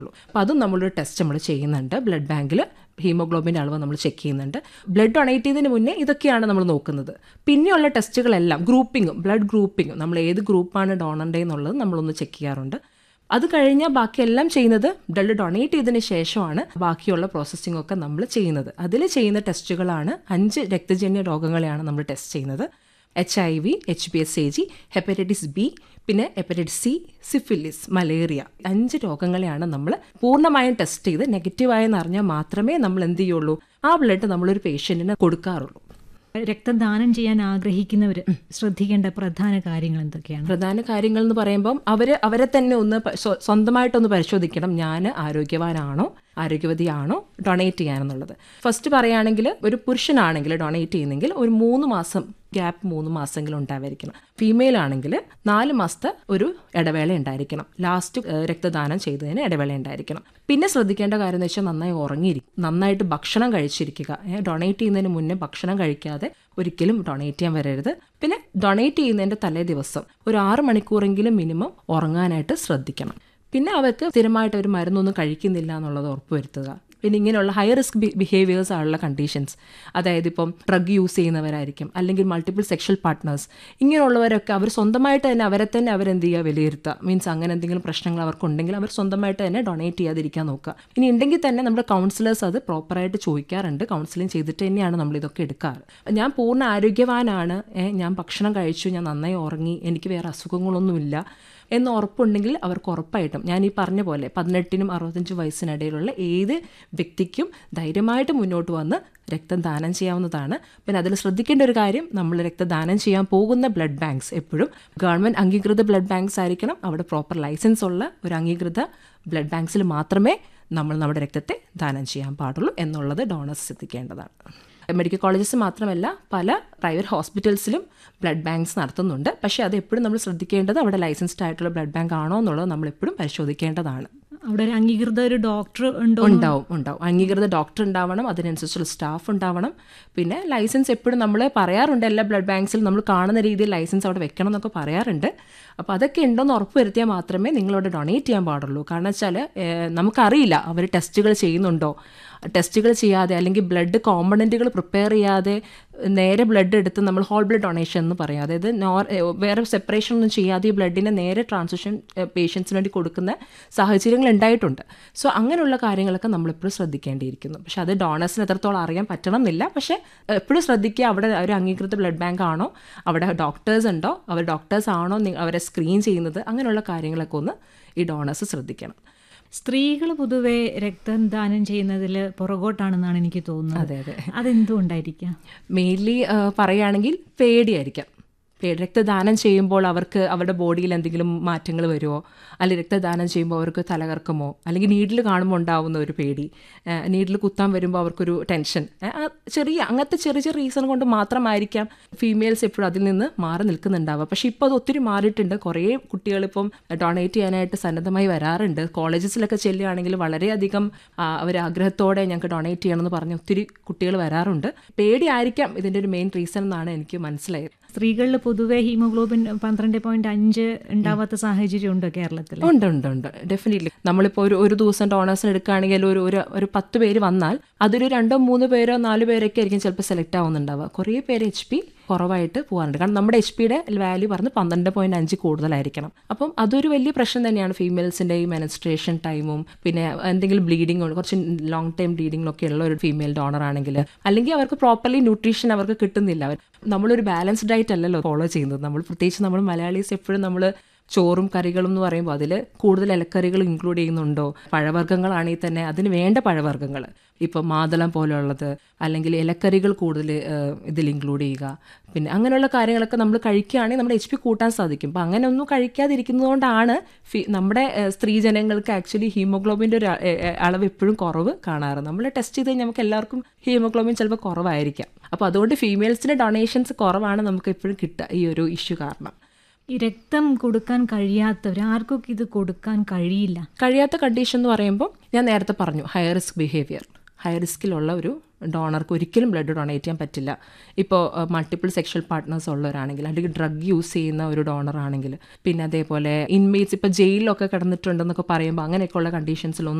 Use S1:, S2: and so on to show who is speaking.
S1: അപ്പോൾ അതും നമ്മളൊരു ടെസ്റ്റ് നമ്മൾ ചെയ്യുന്നുണ്ട് ബ്ലഡ് ബാങ്കിൽ ഹീമോഗ്ലോബിൻ്റെ അളവ് നമ്മൾ ചെക്ക് ചെയ്യുന്നുണ്ട് ബ്ലഡ് ഡൊണേറ്റ് ചെയ്തതിന് മുന്നേ ഇതൊക്കെയാണ് നമ്മൾ നോക്കുന്നത് പിന്നെയുള്ള ടെസ്റ്റുകളെല്ലാം ഗ്രൂപ്പിങ്ങും ബ്ലഡ് ഗ്രൂപ്പിങ്ങും നമ്മൾ ഏത് ഗ്രൂപ്പാണ് ഡോണറിൻ്റെ എന്നുള്ളത് നമ്മളൊന്ന് ചെക്ക് ചെയ്യാറുണ്ട് അത് കഴിഞ്ഞാൽ ബാക്കിയെല്ലാം ചെയ്യുന്നത് ബ്ലഡ് ഡൊണേറ്റ് ചെയ്തതിന് ശേഷമാണ് ബാക്കിയുള്ള പ്രോസസ്സിംഗ് ഒക്കെ നമ്മൾ ചെയ്യുന്നത് അതിൽ ചെയ്യുന്ന ടെസ്റ്റുകളാണ് അഞ്ച് രക്തജന്യ രോഗങ്ങളെയാണ് നമ്മൾ ടെസ്റ്റ് ചെയ്യുന്നത് H I V H B S A G hepatitis B പിന്നെ ഹെപ്പറ്റൈറ്റിസ് സി സിഫിലിസ് മലേറിയ അഞ്ച് രോഗങ്ങളെയാണ് നമ്മൾ പൂർണ്ണമായും ടെസ്റ്റ് ചെയ്ത് നെഗറ്റീവായെന്ന് അറിഞ്ഞാൽ മാത്രമേ നമ്മൾ എന്ത് ചെയ്യുള്ളൂ ആ ബ്ലഡ് നമ്മളൊരു പേഷ്യൻറ്റിന് കൊടുക്കാറുള്ളൂ
S2: രക്തം ദാനം ചെയ്യാൻ ആഗ്രഹിക്കുന്നവർ ശ്രദ്ധിക്കേണ്ട പ്രധാന കാര്യങ്ങൾ എന്തൊക്കെയാണ്
S1: പ്രധാന കാര്യങ്ങൾ എന്ന് പറയുമ്പം അവർ അവരെ തന്നെ ഒന്ന് പ- സ്വ- സ്വന്തമായിട്ടൊന്ന് പരിശോധിക്കണം ഞാൻ ആരോഗ്യവാനാണോ ആരോഗ്യവതിയാണോ ഡൊണേറ്റ് ചെയ്യാനെന്നുള്ളത് ഫസ്റ്റ് പറയുകയാണെങ്കിൽ ഒരു പുരുഷനാണെങ്കിൽ ഡൊണേറ്റ് ചെയ്യുന്നെങ്കിൽ ഒരു മൂന്ന് മാസം ഗ്യാപ്പ് മൂന്ന് മാസമെങ്കിലും ഉണ്ടായിരിക്കണം ഫീമെയിൽ ആണെങ്കിൽ നാല് മാസത്തെ ഒരു ഇടവേള ഉണ്ടായിരിക്കണം ലാസ്റ്റ് ഏഹ്, രക്തദാനം ചെയ്തതിന് ഇടവേള ഉണ്ടായിരിക്കണം പിന്നെ ശ്രദ്ധിക്കേണ്ട കാര്യം എന്ന് വെച്ചാൽ നന്നായി ഉറങ്ങിയിരിക്കും നന്നായിട്ട് ഭക്ഷണം കഴിച്ചിരിക്കുക ഡൊണേറ്റ് ചെയ്യുന്നതിന് മുന്നേ ഭക്ഷണം കഴിക്കാതെ ഒരിക്കലും ഡൊണേറ്റ് ചെയ്യാൻ വരരുത് പിന്നെ ഡൊണേറ്റ് ചെയ്യുന്നതിൻ്റെ തലേ ദിവസം ഒരു ആറ് മണിക്കൂറെങ്കിലും മിനിമം ഉറങ്ങാനായിട്ട് ശ്രദ്ധിക്കണം പിന്നെ അവർക്ക് സ്ഥിരമായിട്ട് ഒരു മരുന്നൊന്നും കഴിക്കുന്നില്ല എന്നുള്ളത് ഉറപ്പുവരുത്തുക പിന്നെ ഇങ്ങനെയുള്ള ഹൈ റിസ്ക് ബിഹേവിയേഴ്സ് ആയുള്ള കണ്ടീഷൻസ് അതായത് ഇപ്പം ഡ്രഗ് യൂസ് ചെയ്യുന്നവരായിരിക്കും അല്ലെങ്കിൽ മൾട്ടിപ്പിൾ സെക്ഷൽ പാർട്ട്നേഴ്സ് ഇങ്ങനെയുള്ളവരൊക്കെ അവർ സ്വന്തമായിട്ട് തന്നെ അവരെ തന്നെ അവരെന്ത് ചെയ്യുക വിലയിരുത്തുക മീൻസ് അങ്ങനെ എന്തെങ്കിലും പ്രശ്നങ്ങൾ അവർക്കുണ്ടെങ്കിൽ അവർ സ്വന്തമായിട്ട് തന്നെ ഡൊണേറ്റ് ചെയ്യാതിരിക്കാൻ നോക്കുക ഇനി ഉണ്ടെങ്കിൽ തന്നെ നമ്മുടെ കൗൺസിലേഴ്സ് അത് പ്രോപ്പറായിട്ട് ചോദിക്കാറുണ്ട് കൗൺസിലിംഗ് ചെയ്തിട്ട് തന്നെയാണ് നമ്മൾ ഇതൊക്കെ എടുക്കാറ് ഞാൻ പൂർണ്ണ ആരോഗ്യവാനാണ് ഏ, ഞാൻ ഭക്ഷണം കഴിച്ചു ഞാൻ നന്നായി ഉറങ്ങി എനിക്ക് വേറെ അസുഖങ്ങളൊന്നുമില്ല എന്ന് ഉറപ്പുണ്ടെങ്കിൽ അവർക്ക് ഉറപ്പായിട്ടും ഞാൻ ഈ പറഞ്ഞ പോലെ പതിനെട്ടിനും അറുപത്തഞ്ച് വയസ്സിനിടയിലുള്ള ഏത് വ്യക്തിക്കും ധൈര്യമായിട്ട് മുന്നോട്ട് വന്ന് രക്തം ദാനം ചെയ്യാവുന്നതാണ് പിന്നെ അതിൽ ശ്രദ്ധിക്കേണ്ട ഒരു കാര്യം നമ്മൾ രക്തദാനം ചെയ്യാൻ പോകുന്ന ബ്ലഡ് ബാങ്ക്സ് എപ്പോഴും ഗവൺമെൻറ് അംഗീകൃത ബ്ലഡ് ബാങ്ക്സ് ആയിരിക്കണം അവിടെ പ്രോപ്പർ ലൈസൻസ് ഉള്ള ഒരു അംഗീകൃത ബ്ലഡ് ബാങ്ക്സിൽ മാത്രമേ നമ്മൾ നമ്മുടെ രക്തത്തെ ദാനം ചെയ്യാൻ പാടുള്ളൂ എന്നുള്ളത് ഡോണേഴ്സ് ശ്രദ്ധിക്കേണ്ടതാണ് മെഡിക്കൽ കോളേജസ് മാത്രമല്ല പല പ്രൈവറ്റ് ഹോസ്പിറ്റൽസിലും ബ്ലഡ് ബാങ്ക്സ് നടത്തുന്നുണ്ട് പക്ഷേ അത് എപ്പോഴും നമ്മൾ ശ്രദ്ധിക്കേണ്ടത് അവിടെ ലൈസൻസ്ഡ് ആയിട്ടുള്ള ബ്ലഡ് ബാങ്ക് ആണോ എന്നുള്ളത് നമ്മൾ എപ്പോഴും പരിശോധിക്കേണ്ടതാണ്
S2: അവിടെ ഒരു അംഗീകൃത ഒരു ഡോക്ടർ ഉണ്ടോ
S1: ഉണ്ടാവും ഉണ്ടാവും അംഗീകൃത ഡോക്ടർ ഉണ്ടാവണം അതിനനുസരിച്ചുള്ള സ്റ്റാഫ് ഉണ്ടാവണം പിന്നെ ലൈസൻസ് എപ്പോഴും നമ്മൾ പറയാറുണ്ട് എല്ലാ ബ്ലഡ് ബാങ്ക്സിലും നമ്മൾ കാണുന്ന രീതിയിൽ ലൈസൻസ് അവിടെ വെക്കണം എന്നൊക്കെ പറയാറുണ്ട് അപ്പോൾ അതൊക്കെ ഉണ്ടോയെന്ന് ഉറപ്പ് വരുത്തിയാൽ മാത്രമേ നിങ്ങളവിടെ ഡൊണേറ്റ് ചെയ്യാൻ പാടുള്ളൂ കാരണം വെച്ചാൽ നമുക്കറിയില്ല അവർ ടെസ്റ്റുകൾ ചെയ്യുന്നുണ്ടോ ടെസ്റ്റുകൾ ചെയ്യാതെ അല്ലെങ്കിൽ ബ്ലഡ് കോമ്പണൻറ്റുകൾ പ്രിപ്പയർ ചെയ്യാതെ നേരെ ബ്ലഡ് എടുത്ത് നമ്മൾ ഹോൾ ബ്ലഡ് ഡൊണേഷൻ എന്ന് പറയും അതായത് നോർ വേറെ സെപ്പറേഷൻ ഒന്നും ചെയ്യാതെ ഈ ബ്ലഡിനെ നേരെ ട്രാൻസ്ഫ്യൂഷൻ പേഷ്യൻസിന് വേണ്ടി കൊടുക്കുന്ന സാഹചര്യങ്ങൾ ഉണ്ടായിട്ടുണ്ട് സോ അങ്ങനെയുള്ള കാര്യങ്ങളൊക്കെ നമ്മളെപ്പോഴും ശ്രദ്ധിക്കേണ്ടിയിരിക്കുന്നു പക്ഷെ അത് ഡോണേഴ്സിന് എത്രത്തോളം അറിയാൻ പറ്റണം എന്നില്ല പക്ഷേ എപ്പോഴും ശ്രദ്ധിക്കുക അവിടെ ഒരു അംഗീകൃത ബ്ലഡ് ബാങ്ക് ആണോ അവിടെ ഡോക്ടേഴ്സ് ഉണ്ടോ അവർ ഡോക്ടേഴ്സ് ആണോ നി- അവരെ സ്ക്രീൻ ചെയ്യുന്നത് അങ്ങനെയുള്ള കാര്യങ്ങളൊക്കെ ഒന്ന് ഈ ഡോണേഴ്സ് ശ്രദ്ധിക്കണം
S2: സ്ത്രീകൾ പൊതുവെ രക്തം ദാനം ചെയ്യുന്നതിൽ പുറകോട്ടാണെന്നാണ് എനിക്ക് തോന്നുന്നത്
S1: അതെ അതെ
S2: അതെന്തുകൊണ്ടായിരിക്കാം
S1: മെയിൻലി പറയുകയാണെങ്കിൽ പേടിയായിരിക്കാം പേടി രക്തദാനം ചെയ്യുമ്പോൾ അവർക്ക് അവരുടെ ബോഡിയിൽ എന്തെങ്കിലും മാറ്റങ്ങൾ വരുമോ അല്ലെങ്കിൽ രക്തദാനം ചെയ്യുമ്പോൾ അവർക്ക് തലകറക്കമോ അല്ലെങ്കിൽ നീഡിൽ കാണുമ്പോൾ ഉണ്ടാവുന്ന ഒരു പേടി നീഡിൽ കുത്താൻ വരുമ്പോൾ അവർക്കൊരു ടെൻഷൻ ഏഹ്, ആ ചെറിയ അങ്ങനത്തെ ചെറിയ ചെറിയ റീസൺ കൊണ്ട് മാത്രമായിരിക്കാം ഫീമെയിൽസ് എപ്പോഴും അതിൽ നിന്ന് മാറി നിൽക്കുന്നുണ്ടാവുക പക്ഷേ ഇപ്പോൾ അത് ഒത്തിരി മാറിയിട്ടുണ്ട് കുറേ കുട്ടികളിപ്പം ഡൊണേറ്റ് ചെയ്യാനായിട്ട് സന്നദ്ധമായി വരാറുണ്ട് കോളേജസിലൊക്കെ ചെല്ലുകയാണെങ്കിൽ വളരെയധികം അവർ ആഗ്രഹത്തോടെ ഞങ്ങൾക്ക് ഡൊണേറ്റ് ചെയ്യണമെന്ന് പറഞ്ഞ് ഒത്തിരി കുട്ടികൾ വരാറുണ്ട് പേടിയായിരിക്കാം ഇതിൻ്റെ ഒരു മെയിൻ റീസൺ എന്നാണ് എനിക്ക് മനസ്സിലായത്
S2: സ്ത്രീകളിൽ പൊതുവെ ഹീമോഗ്ലോബിൻ പന്ത്രണ്ട് പോയിന്റ് അഞ്ച് ഉണ്ടാവാത്ത സാഹചര്യം ഉണ്ടോ കേരളത്തിൽ
S1: ഉണ്ട് ഉണ്ട് ഉണ്ട് ഡെഫിനറ്റ്ലി നമ്മളിപ്പോൾ ഒരു ഒരു ദിവസം ഡോണേഴ്സിന് എടുക്കുകയാണെങ്കിൽ ഒരു ഒരു ഒരു പത്ത് പേര് വന്നാൽ അതൊരു രണ്ടോ മൂന്ന് പേരോ നാല് പേരൊക്കെ ആയിരിക്കും ചിലപ്പോൾ സെലക്ട് ആവുന്നുണ്ടാവുക കുറേ പേര് എച്ച് പി കുറവായിട്ട് പോകാറുണ്ട് കാരണം നമ്മുടെ എച്ച് പിയുടെ വാല്യൂ പറഞ്ഞ് പന്ത്രണ്ട് പോയിന്റ് അഞ്ച് കൂടുതലായിരിക്കണം അപ്പം അതൊരു വലിയ പ്രശ്നം തന്നെയാണ് ഫീമെയിൽസിൻ്റെ ഈ മെനസ്ട്രേഷൻ ടൈമും പിന്നെ എന്തെങ്കിലും ബ്ലീഡിങ് കുറച്ച് ലോങ് ടൈം ബ്ലീഡിങ്ങിലൊക്കെ ഉള്ള ഒരു ഫീമെയിൽ ഡോണർ ആണെങ്കിൽ അല്ലെങ്കിൽ അവർക്ക് പ്രോപ്പർലി ന്യൂട്രീഷൻ അവർക്ക് കിട്ടുന്നില്ല അവർ നമ്മളൊരു ബാലൻസ്ഡ് ഡയറ്റ് അല്ലല്ലോ ഫോളോ ചെയ്യുന്നത് നമ്മൾ പ്രത്യേകിച്ച് നമ്മൾ മലയാളീസ് എപ്പോഴും നമ്മൾ ചോറും കറികളും എന്ന് പറയുമ്പോൾ അതിൽ കൂടുതൽ ഇലക്കറികൾ ഇൻക്ലൂഡ് ചെയ്യുന്നുണ്ടോ പഴവർഗ്ഗങ്ങളാണെങ്കിൽ തന്നെ അതിന് വേണ്ട പഴവർഗ്ഗങ്ങൾ ഇപ്പോൾ മാതളം പോലെയുള്ളത് അല്ലെങ്കിൽ ഇലക്കറികൾ കൂടുതൽ ഇതിൽ ഇൻക്ലൂഡ് ചെയ്യുക പിന്നെ അങ്ങനെയുള്ള കാര്യങ്ങളൊക്കെ നമ്മൾ കഴിക്കുകയാണെങ്കിൽ നമ്മുടെ എച്ച് പി കൂട്ടാൻ സാധിക്കും അപ്പോൾ അങ്ങനെ ഒന്നും കഴിക്കാതിരിക്കുന്നതുകൊണ്ടാണ് ഫി നമ്മുടെ ഏഹ്, സ്ത്രീജനങ്ങൾക്ക് ആക്ച്വലി ഹീമോഗ്ലോബിൻ്റെ ഒരു അ- എ- അളവ് എപ്പോഴും കുറവ് കാണാറ് നമ്മൾ ടെസ്റ്റ് ചെയ്ത് കഴിഞ്ഞാൽ നമുക്ക് എല്ലാവർക്കും ഹീമോഗ്ലോബിൻ ചിലപ്പോൾ കുറവായിരിക്കാം അപ്പോൾ അതുകൊണ്ട് ഫീമെയിൽസിൻ്റെ ഡൊണേഷൻസ് കുറവാണ് നമുക്ക് എപ്പോഴും കിട്ടുക ഈ ഒരു ഇഷ്യൂ കാരണം
S2: ഈ രക്തം കൊടുക്കാൻ കഴിയാത്തവർ ആർക്കൊക്കെ ഇത് കൊടുക്കാൻ കഴിയില്ല
S1: കഴിയാത്ത കണ്ടീഷൻ എന്ന് പറയുമ്പോൾ ഞാൻ നേരത്തെ പറഞ്ഞു ഹൈ റിസ്ക് ബിഹേവിയർ ഹൈ റിസ്കിലുള്ള ഒരു ഡോണർക്ക് ഒരിക്കലും ബ്ലഡ് ഡൊണേറ്റ് ചെയ്യാൻ പറ്റില്ല ഇപ്പോൾ മൾട്ടിപ്പിൾ സെക്ഷൽ പാർട്ട്നേഴ്സ് ഉള്ളവരാണെങ്കിൽ അല്ലെങ്കിൽ ഡ്രഗ് യൂസ് ചെയ്യുന്ന ഒരു ഡോണർ ആണെങ്കിൽ പിന്നെ അതേപോലെ ഇൻമേറ്റ്സ് ഇപ്പോൾ ജയിലിലൊക്കെ കിടന്നിട്ടുണ്ടെന്നൊക്കെ പറയുമ്പോൾ അങ്ങനെയൊക്കെയുള്ള കണ്ടീഷൻസിലൊന്നും